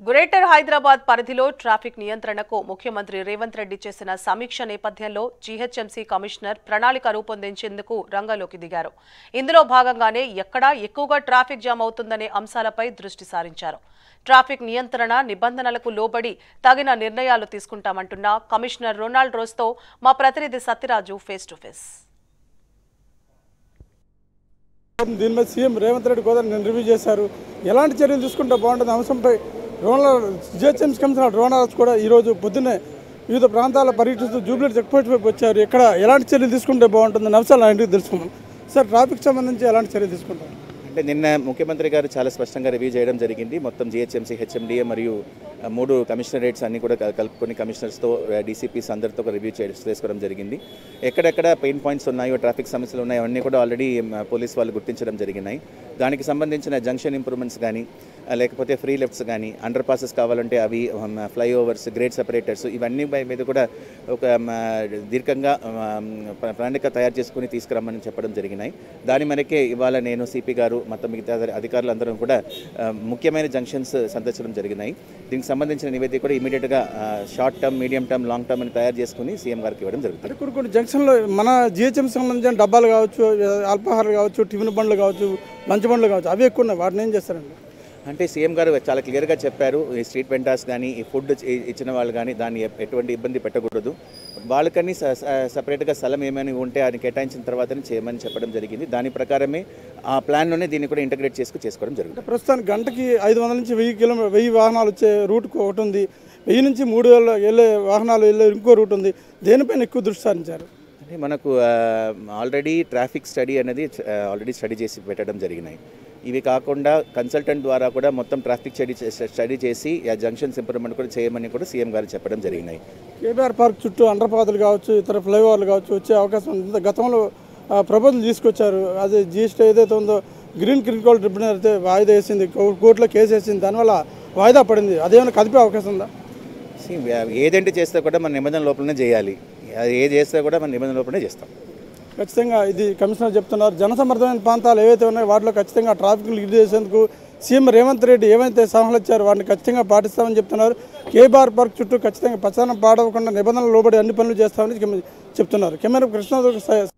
greater Hyderabad పరిధిలో traffic నియంత్రణకు ముఖ్యమంత్రి రేవంత్ రెడ్డి చేసిన సమీక్ష నేపథ్యంలో జీహెచ్ఎంసీ కమిషనర్ ప్రణాళిక రూపొందించేందుకు రంగంలోకి దిగారు ఇందులో భాగంగానే ఎక్కడా ఎక్కువగా ట్రాఫిక్ జామ్ అవుతుందనే అంశాలపై దృష్టి సారించారు ట్రాఫిక్ నియంత్రణ నిబంధనలకు లోబడి తగిన నిర్ణయాలు తీసుకుంటామంటున్న కమిషనర్ రొనాల్డ్ రోస్తో మా ప్రతినిధి సత్యరాజు ఫేస్ టు ఫేస్ దీని మీద సీఎం రేవంత్ రెడ్డి కూడా నేను రివ్యూ చేశారు ఎలాంటి చర్యలు తీసుకుంటే బాగుంటుంది అంశంపై డ్రోన్ల జిహెచ్ఎంసీ కమిషనర్ డ్రోనర్స్ కూడా ఈరోజు పొద్దున్నే వివిధ ప్రాంతాల పర్యటిస్తూ జూబ్లీ చెక్ పోస్ట్ వైపు వచ్చారు ఇక్కడ ఎలాంటి చర్యలు తీసుకుంటే బాగుంటుంది అంశాలు ఆయనకి తెలుసుకున్నాం సార్ ట్రాఫిక్ సంబంధించి ఎలాంటి చర్యలు తీసుకుంటారు అంటే నిన్న ముఖ్యమంత్రి గారు చాలా స్పష్టంగా రివ్యూ చేయడం జరిగింది మొత్తం జిహెచ్ఎంసీ హెచ్ఎండిఏ మరియు ఆ, మూడు కమిషనరేట్స్ అన్ని కూడా కల్- కలుపుకొని కమిషనర్స్తో డీసీపీస్ అందరితో ఒక రివ్యూ చే- చేసుకోవడం జరిగింది ఎక్కడెక్కడ పెయిన్ పాయింట్స్ ఉన్నాయో ట్రాఫిక్ సమస్యలు ఉన్నాయో అవన్నీ కూడా ఆల్రెడీ పోలీస్ వాళ్ళు గుర్తించడం జరిగినాయి దానికి సంబంధించిన జంక్షన్ ఇంప్రూవ్మెంట్స్ కానీ ఆ, లేకపోతే ఫ్రీ లెఫ్ట్స్ కానీ అండర్ పాసెస్ కావాలంటే అవి ఫ్లైఓవర్స్ గ్రేడ్ సెపరేటర్స్ ఇవన్నీ పై మీద కూడా ఒక మ, దీర్ఘంగా ఆ, ప్ర- ప్రణాళిక తయారు చేసుకుని తీసుకురమ్మని చెప్పడం జరిగినాయి దాని మేరకే ఇవాళ నేను సిపి గారు మొత్తం మిగతా అధికారులు అందరం కూడా ఆ, ముఖ్యమైన జంక్షన్స్ సందర్శనం జరిగినాయి దీనికి సంబంధించిన నివేదిక కూడా ఇమీడియట్గా short term medium term long term అని తయారు చేసుకుని సీఎం గారికి ఇవ్వడం జరుగుతుంది అంటే కొన్ని కొన్ని జంక్షన్లో మన జిహెచ్ఎంసీ సంబంధించిన డబ్బాలు కావచ్చు అల్పాహారాలు కావచ్చు టిఫిన్ బండ్లు కావచ్చు లంచ్ బండ్లు కావచ్చు అవి ఎక్కువ ఉన్నాయి వాటిని ఏం చేస్తారండి అంటే సీఎం గారు చాలా క్లియర్గా చెప్పారు ఈ స్ట్రీట్ వెండర్స్ కానీ ఈ ఫుడ్ ఇ- ఇచ్చిన వాళ్ళు కానీ దాన్ని ఎ- ఎటువంటి ఇబ్బంది పెట్టకూడదు వాళ్ళకని స- స- సపరేట్గా స్థలం ఏమైనా ఉంటే ఆయన కేటాయించిన తర్వాతనే చేయమని చెప్పడం జరిగింది దాని ప్రకారమే ఆ ప్లాన్లోనే దీన్ని కూడా ఇంటగ్రేట్ చేసుకు చేసుకోవడం జరుగుతుంది అంటే ప్రస్తుతానికి గంటకి ఐదు వందల నుంచి వెయ్యి కిలోమీటర్ వెయ్యి వాహనాలు వచ్చే రూట్కు ఒకటి ఉంది వెయ్యి నుంచి మూడు వేల వెళ్ళే వాహనాలు వెళ్ళే ఇంకో రూట్ ఉంది దేనిపైన ఎక్కువ దృష్టి సారించారు అంటే మనకు ఆల్రెడీ ట్రాఫిక్ స్టడీ అనేది ఆల్రెడీ స్టడీ చేసి పెట్టడం జరిగినాయి ఇవి కాకుండా కన్సల్టెంట్ ద్వారా కూడా మొత్తం ట్రాఫిక్ స్టడీ స్టడీ చేసి ఆ జంక్షన్స్ ఇంప్రూవ్మెంట్ కూడా చేయమని కూడా సీఎం గారు చెప్పడం జరిగినాయి కేబీఆర్ పార్క్ చుట్టూ అండర్ పాతలు కావచ్చు ఇతర ఫ్లైఓవర్లు కావచ్చు వచ్చే అవకాశం ఉంది గతంలో ప్రపోజల్ తీసుకొచ్చారు అది జిఎస్టీ ఏదైతే ఉందో గ్రీన్ క్రిటికల్ ట్రిబ్యునల్ అయితే వాయిదా వేసింది కో- కోర్టులో కేసు వేసింది దానివల్ల వాయిదా పడింది అదేమైనా కదిపే అవకాశం ఉందా See, ఏదంటే చేస్తే కూడా మన నిబంధన లోపలనే చేయాలి అది ఏది చేస్తే కూడా మన నిబంధన లోపలనే చేస్తాం ఖచ్చితంగా ఇది కమిషనర్ చెప్తున్నారు జనసమర్థమైన ప్రాంతాలు ఏవైతే ఉన్నాయో వాటిలో ఖచ్చితంగా ట్రాఫిక్ లీడ్ చేసేందుకు సీఎం రేవంత్ రెడ్డి ఏవైతే సలహాలు ఇచ్చారో వాటిని ఖచ్చితంగా పాటిస్తామని చెప్తున్నారు కేబార్ పార్క్ చుట్టూ ఖచ్చితంగా పచ్చదనం పాడవకుండా నిబంధనలు లోబడి అన్ని పనులు చేస్తామని చెప్తున్నారు కెమెరా కృష్ణ